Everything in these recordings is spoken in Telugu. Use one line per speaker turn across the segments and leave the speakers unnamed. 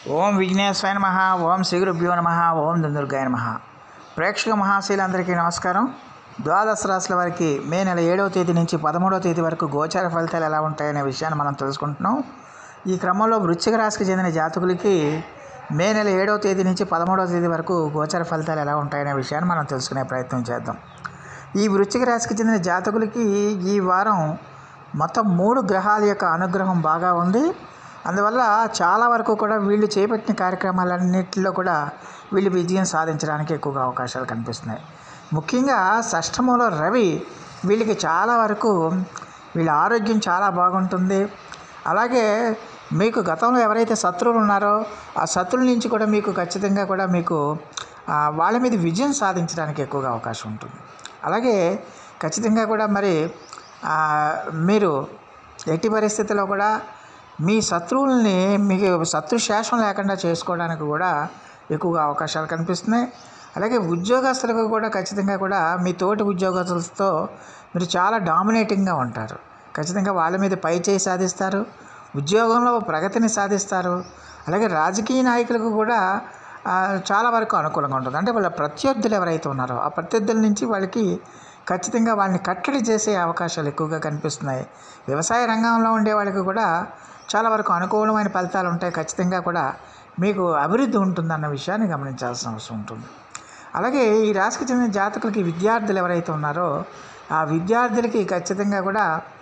ఓం విఘ్నేశ్వరాయ నమ ఓం శ్రీగురుభ్యో నమ ఓం దుందుర్గాయ నమ ప్రేక్షక మహాశీలందరికీ నమస్కారం ద్వాదశ రాశుల వారికి మే నెల ఏడవ తేదీ నుంచి పదమూడవ తేదీ వరకు గోచార ఫలితాలు ఎలా ఉంటాయనే విషయాన్ని మనం తెలుసుకుంటున్నాం ఈ క్రమంలో వృశ్చిక రాశికి చెందిన జాతకులకి మే నెల ఏడవ తేదీ నుంచి పదమూడవ తేదీ వరకు గోచార ఫలితాలు ఎలా ఉంటాయనే విషయాన్ని మనం తెలుసుకునే ప్రయత్నం చేద్దాం ఈ వృశ్చిక రాశికి చెందిన జాతకులకి ఈ వారం మొత్తం మూడు గ్రహాల యొక్క అనుగ్రహం బాగా ఉంది అందువల్ల చాలా వరకు కూడా వీళ్ళు చేపట్టిన కార్యక్రమాలన్నింటిలో కూడా వీళ్ళు విజయం సాధించడానికి ఎక్కువగా అవకాశాలు కనిపిస్తున్నాయి ముఖ్యంగా షష్టమంలో రవి వీళ్ళకి చాలా వరకు వీళ్ళ ఆరోగ్యం చాలా బాగుంటుంది అలాగే మీకు గతంలో ఎవరైతే శత్రువులు ఉన్నారో ఆ శత్రువుల నుంచి కూడా మీకు ఖచ్చితంగా కూడా మీకు ఆ, వాళ్ళ మీద విజయం సాధించడానికి ఎక్కువగా అవకాశం ఉంటుంది అలాగే ఖచ్చితంగా కూడా మరి ఆ, మీరు ఎట్టి పరిస్థితుల్లో కూడా మీ శత్రువుల్ని మీకు శత్రు శేషం లేకుండా చేసుకోవడానికి కూడా ఎక్కువగా అవకాశాలు కనిపిస్తున్నాయి అలాగే ఉద్యోగస్తులకు కూడా ఖచ్చితంగా కూడా మీ తోటి ఉద్యోగస్తులతో మీరు చాలా డామినేటింగ్గా ఉంటారు ఖచ్చితంగా వాళ్ళ మీద పై చేయి సాధిస్తారు ఉద్యోగంలో ప్రగతిని సాధిస్తారు అలాగే రాజకీయ నాయకులకు కూడా ఆ, చాలా వరకు అనుకూలంగా ఉంటుంది అంటే వాళ్ళ ప్రత్యర్థులు ఎవరైతే ఉన్నారో ఆ ప్రత్యర్థుల నుంచి వాళ్ళకి ఖచ్చితంగా వాళ్ళని కట్టడి చేసే అవకాశాలు ఎక్కువగా కనిపిస్తున్నాయి వ్యవసాయ రంగంలో ఉండే వాళ్ళకి కూడా చాలా వరకు అనుకూలమైన ఫలితాలు ఉంటాయి ఖచ్చితంగా కూడా మీకు అభివృద్ధి ఉంటుందన్న విషయాన్ని గమనించాల్సిన అవసరం ఉంటుంది అలాగే ఈ రాశికి చెందిన జాతకులకి విద్యార్థులు ఎవరైతే ఉన్నారో ఆ విద్యార్థులకి ఖచ్చితంగా కూడా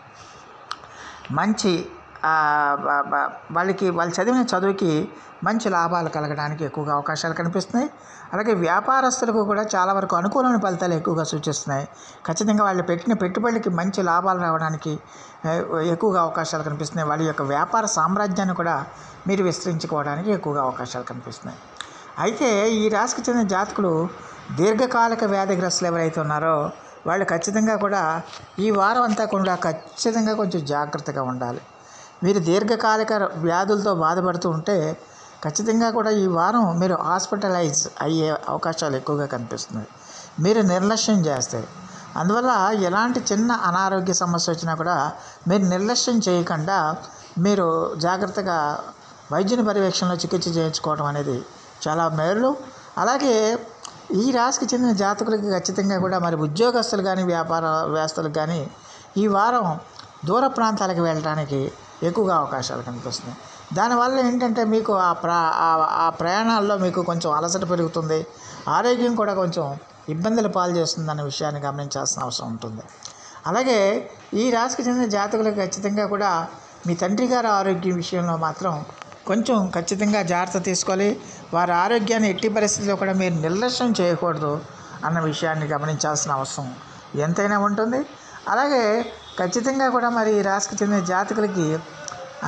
మంచి ఆ, బ- బ- వాళ్ళకి వాళ్ళు చదివిన చదువుకి మంచి లాభాలు కలగడానికి ఎక్కువగా అవకాశాలు కనిపిస్తున్నాయి అలాగే వ్యాపారస్తులకు కూడా చాలా వరకు అనుకూలమైన ఫలితాలు ఎక్కువగా సూచిస్తున్నాయి ఖచ్చితంగా వాళ్ళు పెట్టిన పెట్టుబడికి మంచి లాభాలు రావడానికి ఏ, ఎక్కువగా అవకాశాలు కనిపిస్తున్నాయి వాళ్ళ యొక్క వ్యాపార సామ్రాజ్యాన్ని కూడా మీరు విస్తరించుకోవడానికి ఎక్కువగా అవకాశాలు కనిపిస్తున్నాయి అయితే ఈ రాశికి చెందిన జాతకులు దీర్ఘకాలిక వ్యాధిగ్రస్తులు ఎవరైతే ఉన్నారో వాళ్ళు ఖచ్చితంగా కూడా ఈ వారం అంతా కూడా ఖచ్చితంగా కొంచెం జాగ్రత్తగా ఉండాలి మీరు దీర్ఘకాలిక వ్యాధులతో బాధపడుతూ ఉంటే ఖచ్చితంగా కూడా ఈ వారం మీరు హాస్పిటలైజ్ అయ్యే అవకాశాలు ఎక్కువగా కనిపిస్తున్నాయి మీరు నిర్లక్ష్యం చేస్తారు అందువల్ల ఎలాంటి చిన్న అనారోగ్య సమస్య వచ్చినా కూడా మీరు నిర్లక్ష్యం చేయకుండా మీరు జాగ్రత్తగా వైద్యుని పర్యవేక్షణలో చికిత్స చేయించుకోవడం అనేది చాలా మేలు అలాగే ఈ రాశికి చెందిన జాతకులకి ఖచ్చితంగా కూడా మరి ఉద్యోగస్తులు కానీ వ్యాపార వ్యవస్థలకు కానీ ఈ వారం దూర ప్రాంతాలకు వెళ్ళడానికి ఎక్కువగా అవకాశాలు కనిపిస్తున్నాయి దానివల్ల ఏంటంటే మీకు ఆ ప్రా ఆ- ఆ ప్రయాణాల్లో మీకు కొంచెం అలసట పెరుగుతుంది ఆరోగ్యం కూడా కొంచెం ఇబ్బందులు పాలు చేస్తుందన్న విషయాన్ని గమనించాల్సిన అవసరం ఉంటుంది అలాగే ఈ రాశికి చెందిన జాతకులకు ఖచ్చితంగా కూడా మీ తండ్రి గారి ఆరోగ్యం విషయంలో మాత్రం కొంచెం ఖచ్చితంగా జాగ్రత్త తీసుకోవాలి వారి ఆరోగ్యాన్ని ఎట్టి పరిస్థితుల్లో కూడా మీరు నిర్లక్ష్యం చేయకూడదు అన్న విషయాన్ని గమనించాల్సిన అవసరం ఎంతైనా ఉంటుంది అలాగే ఖచ్చితంగా కూడా మరి ఈ రాశికి చెందిన జాతకులకి ఆ,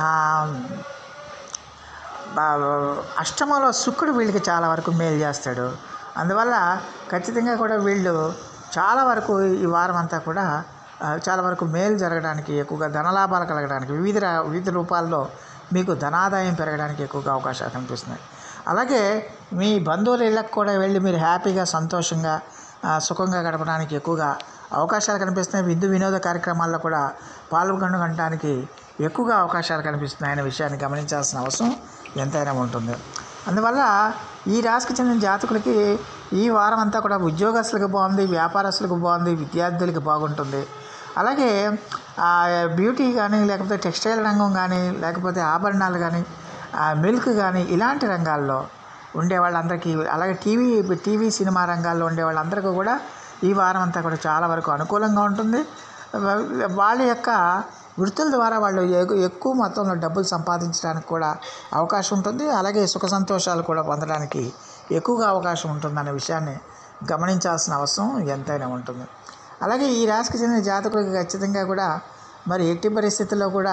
బా- అష్టమంలో శుక్రుడు వీళ్ళకి చాలా వరకు మేలు చేస్తాడు అందువల్ల ఖచ్చితంగా కూడా వీళ్ళు చాలా వరకు ఈ వారం అంతా కూడా ఆ, చాలా వరకు మేలు జరగడానికి ఎక్కువగా ధనలాభాలు కలగడానికి వివిధ రా- వివిధ రూపాల్లో మీకు ధనాదాయం పెరగడానికి ఎక్కువగా అవకాశాలు కనిపిస్తున్నాయి అలాగే మీ బంధువుల ఇళ్ళకు కూడా వెళ్ళి మీరు హ్యాపీగా సంతోషంగా ఆ, సుఖంగా గడపడానికి ఎక్కువగా అవకాశాలు కనిపిస్తున్నాయి విందు వినోద కార్యక్రమాల్లో కూడా పాల్గొనడానికి ఎక్కువగా అవకాశాలు కనిపిస్తున్నాయి అనే విషయాన్ని గమనించాల్సిన అవసరం ఎంతైనా ఉంటుంది అందువల్ల ఈ రాశికి చెందిన జాతకులకి ఈ వారం అంతా కూడా ఉద్యోగస్తులకు బాగుంది వ్యాపారస్తులకు బాగుంది విద్యార్థులకు బాగుంటుంది అలాగే ఆ, బ్యూటీ కానీ లేకపోతే టెక్స్టైల్ రంగం కానీ లేకపోతే ఆభరణాలు కానీ ఆ, మిల్క్ కానీ ఇలాంటి రంగాల్లో ఉండే వాళ్ళందరికీ అలాగే టీవీ టీవీ సినిమా రంగాల్లో ఉండే వాళ్ళందరికీ కూడా ఈ వారం అంతా కూడా చాలా వరకు అనుకూలంగా ఉంటుంది వా- వాళ్ళ యొక్క వృత్తుల ద్వారా వాళ్ళు ఎగు- ఎక్కువ మొత్తంలో డబ్బులు సంపాదించడానికి కూడా అవకాశం ఉంటుంది అలాగే సుఖ సంతోషాలు కూడా పొందడానికి ఎక్కువగా అవకాశం ఉంటుందనే విషయాన్ని గమనించాల్సిన అవసరం ఎంతైనా ఉంటుంది అలాగే ఈ రాశికి చెందిన జాతకులకు ఖచ్చితంగా కూడా మరి ఎట్టి పరిస్థితుల్లో కూడా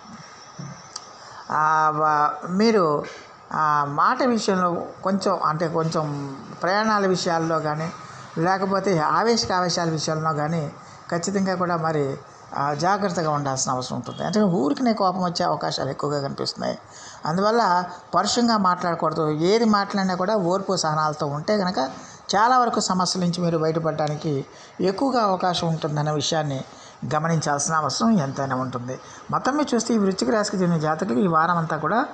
ఆ, వా- మీరు ఆ మాట విషయంలో కొంచెం అంటే కొంచెం ప్రయాణాల విషయాల్లో కానీ లేకపోతే ఆవేశక ఆవేశాల విషయంలో కానీ ఖచ్చితంగా కూడా మరి ఆ, జాగ్రత్తగా ఉండాల్సిన అవసరం ఉంటుంది అంటే ఊరికినే కోపం వచ్చే అవకాశాలు ఎక్కువగా కనిపిస్తున్నాయి అందువల్ల పరుషంగా మాట్లాడకూడదు ఏది మాట్లాడినా కూడా ఓర్పు సహనాలతో ఉంటే కనుక చాలా వరకు సమస్యల నుంచి మీరు బయటపడడానికి ఎక్కువగా అవకాశం ఉంటుందన్న విషయాన్ని గమనించాల్సిన అవసరం ఎంతైనా ఉంటుంది మొత్తం మీద చూస్తే ఈ వృశ్చిక రాశికి చెందిన జాతకులు ఈ వారం అంతా కూడా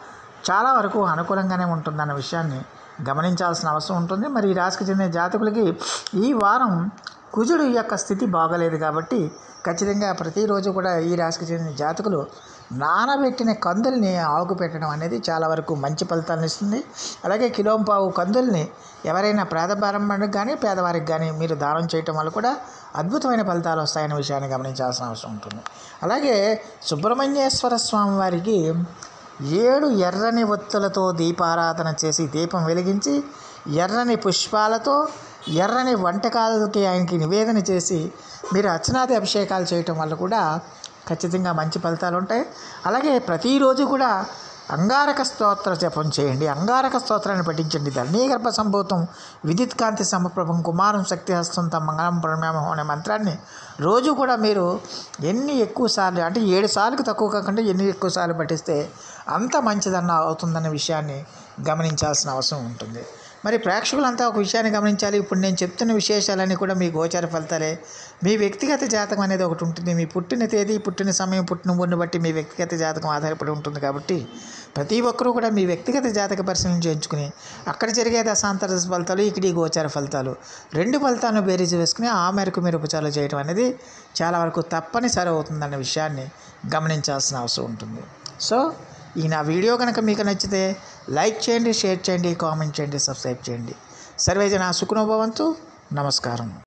చాలా వరకు అనుకూలంగానే ఉంటుందన్న విషయాన్ని గమనించాల్సిన అవసరం ఉంటుంది మరి ఈ రాశికి చెందిన జాతకులకి ఈ వారం కుజుడు యొక్క స్థితి బాగలేదు కాబట్టి ఖచ్చితంగా ప్రతిరోజు కూడా ఈ రాశికి చెందిన జాతకులు నానబెట్టిన కందుల్ని ఆవుకు పెట్టడం అనేది చాలా వరకు మంచి ఫలితాలను ఇస్తుంది అలాగే కిలోంపావు కందుల్ని ఎవరైనా పేదపారంభానికి కానీ పేదవారికి కానీ మీరు దానం చేయటం వల్ల కూడా అద్భుతమైన ఫలితాలు వస్తాయనే విషయాన్ని గమనించాల్సిన అవసరం ఉంటుంది అలాగే సుబ్రహ్మణ్యేశ్వర స్వామి వారికి ఏడు ఎర్రని ఒత్తులతో దీపారాధన చేసి దీపం వెలిగించి ఎర్రని పుష్పాలతో ఎర్రని వంటకాలకి ఆయనకి నివేదన చేసి మీరు అర్చనాది అభిషేకాలు చేయటం వల్ల కూడా ఖచ్చితంగా మంచి ఫలితాలు ఉంటాయి అలాగే ప్రతిరోజు కూడా అంగారక స్తోత్ర జపం చేయండి అంగారక స్తోత్రాన్ని పఠించండి ధరణీగర్భ సంభూతం విద్యుత్ కాంతి సమప్రభం కుమారం శక్తి హస్తం తమ మంగళం ప్రణామం అనే మంత్రాన్ని రోజు కూడా మీరు ఎన్ని ఎక్కువ సార్లు అంటే ఏడు సార్లకు తక్కువ కాకుండా ఎన్ని ఎక్కువ సార్లు పఠిస్తే అంత మంచిదన్న అవుతుందన్న విషయాన్ని గమనించాల్సిన అవసరం ఉంటుంది మరి ప్రేక్షకులంతా ఒక విషయాన్ని గమనించాలి ఇప్పుడు నేను చెప్తున్న విశేషాలన్నీ కూడా మీ గోచార ఫలితాలే మీ వ్యక్తిగత జాతకం అనేది ఒకటి ఉంటుంది మీ పుట్టిన తేదీ పుట్టిన సమయం పుట్టిన ఊరిని బట్టి మీ వ్యక్తిగత జాతకం ఆధారపడి ఉంటుంది కాబట్టి ప్రతి ఒక్కరూ కూడా మీ వ్యక్తిగత జాతక పరిశీలన చేయించుకుని అక్కడ జరిగే దశాంతర ఫలితాలు ఇక్కడ ఈ గోచార ఫలితాలు రెండు ఫలితాలను బేరీజు వేసుకుని ఆ మేరకు మీరు ఉపచారాలు చేయడం అనేది చాలా వరకు తప్పనిసరి అవుతుందన్న విషయాన్ని గమనించాల్సిన అవసరం ఉంటుంది సో ఈ నా వీడియో కనుక మీకు నచ్చితే లైక్ చేయండి షేర్ చేయండి కామెంట్ చేయండి సబ్స్క్రైబ్ చేయండి సర్వేజన సుఖనోభవంతు నమస్కారం